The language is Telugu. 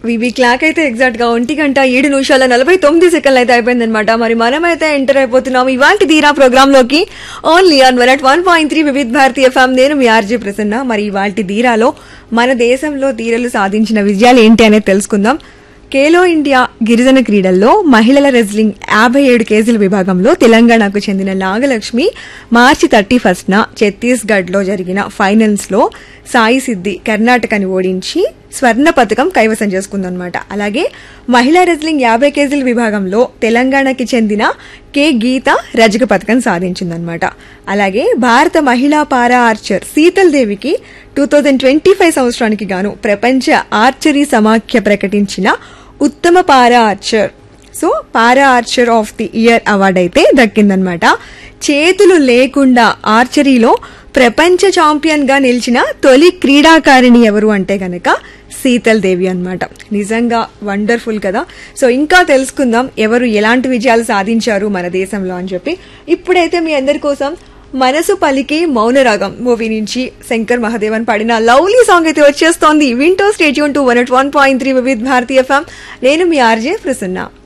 వివి క్లాక్ అయితే ఎగ్జాక్ట్ గా ఒంటి గంట ఏడు నిమిషాల నలభై తొమ్మిది సెకండ్లు అయితే అయిపోయిందనమాట మరి మనమైతే ఎంటర్ అయిపోతున్నాం ఇవాళ ధీరా ప్రోగ్రామ్ లోకి only on one at one point three Vividh Bharati FM నేను మీ ఆర్జే ప్రసన్న మరి ఇవాళ ధీరాలో మన దేశంలో ధీరలు సాధించిన విజయాలు ఏంటి అనేది తెలుసుకుందాం ఖేలో ఇండియా గిరిజన క్రీడల్లో మహిళల రెజ్లింగ్ యాభై ఏడు కేజీల విభాగంలో తెలంగాణకు చెందిన నాగలక్ష్మి మార్చి థర్టీ ఫస్ట్న ఛత్తీస్గఢ్లో జరిగిన ఫైనల్స్లో సాయి సిద్ధి కర్ణాటకని ఓడించి స్వర్ణ పథకం కైవసం చేసుకుందనమాట అలాగే మహిళా రెజ్లింగ్ యాభై కేజీల విభాగంలో తెలంగాణకి చెందిన కె గీత రజక పథకం సాధించిందనమాట అలాగే భారత మహిళా పారా ఆర్చర్ శీతల్ దేవికి టూ థౌజండ్ ట్వంటీ ఫైవ్ సంవత్సరానికి గాను ప్రపంచ ఆర్చరీ సమాఖ్య ప్రకటించిన ఉత్తమ para archer so para archer of the year award అయితే దక్కిందనమాట చేతులు లేకుండా ఆర్చరీలో ప్రపంచ ఛాంపియన్ గా నిలిచిన తొలి క్రీడాకారిణి ఎవరు అంటే గనక శీతల్ దేవి అన్నమాట నిజంగా వండర్ఫుల్ కదా సో ఇంకా తెలుసుకుందాం ఎవరు ఎలాంటి విజయాలు సాధించారు మన దేశంలో అని చెప్పి ఇప్పుడైతే మీ అందరి కోసం మనసు పలికి మౌనరాగం మూవీ నుంచి శంకర్ మహాదేవన్ పాడిన లవ్లీ సాంగ్ అయితే వచ్చేస్తోంది వింటో stay tuned to one at one point three Vividh భారతీయ ఎఫ్ఎం నేను మీ ఆర్జే ప్రసన్న